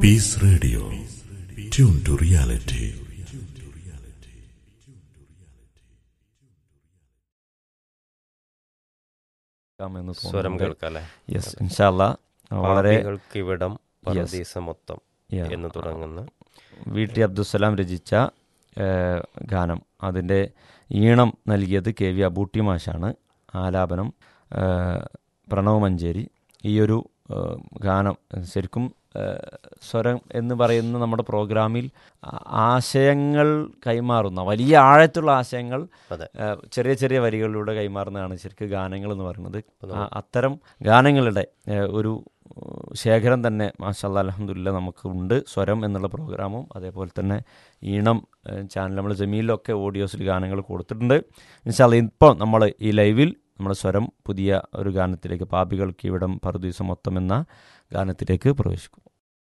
Peace Radio. Tune to reality. എന്ന് സ്വരം തോന്നുന്നുണ്ട് കേൾക്കാം അല്ലേ യെസ് ഇൻഷാല്ല വളരെ പാപികൾക്കിവിടം പരദീസമൊത്തം yeah. എന്ന് തുടങ്ങുന്ന വി ടി അബ്ദുസലാം രചിച്ച ഏഹ്, ഗാനം അതിൻ്റെ ഈണം നൽകിയത് കെ വി അബൂട്ടി മാഷാണ് ആലാപനം ഏഹ്, പ്രണവ് മഞ്ചേരി ഈ ഒരു ഏഹ്, ഗാനം ശരിക്കും ഏഹ്, സ്വരം എന്ന് പറയുന്ന നമ്മുടെ പ്രോഗ്രാമിൽ ആ- ആശയങ്ങൾ കൈമാറുന്ന വലിയ ആഴത്തുള്ള ആശയങ്ങൾ അതെ. ഏഹ്, ചെറിയ ചെറിയ വരികളിലൂടെ കൈമാറുന്നതാണ് ശരിക്കും ഗാനങ്ങൾ എന്ന് പറയുന്നത് അപ്പൊ നമ്മൾ- ആ- അത്തരം ഗാനങ്ങളുടെ ഏഹ്, ഒരു ഏഹ്, ശേഖരം തന്നെ മാഷാല്ല അലഹമുല്ല നമുക്ക് ഉണ്ട് സ്വരം എന്നുള്ള പ്രോഗ്രാമും അതേപോലെ തന്നെ ഈണം ഏഹ്, ചാനൽ നമ്മൾ ജമീലിലൊക്കെ ഓഡിയോസിൽ ഗാനങ്ങൾ കൊടുത്തിട്ടുണ്ട് ഇൻഷാല്ല ഇപ്പോൾ നമ്മൾ ഈ ലൈവിൽ നമ്മുടെ സ്വരം പുതിയ ഒരു ഗാനത്തിലേക്ക് പാപികൾക്ക് ഇവിടം പറുദീസം മൊത്തം എന്ന ഗാനത്തിലേക്ക് പ്രവേശിക്കും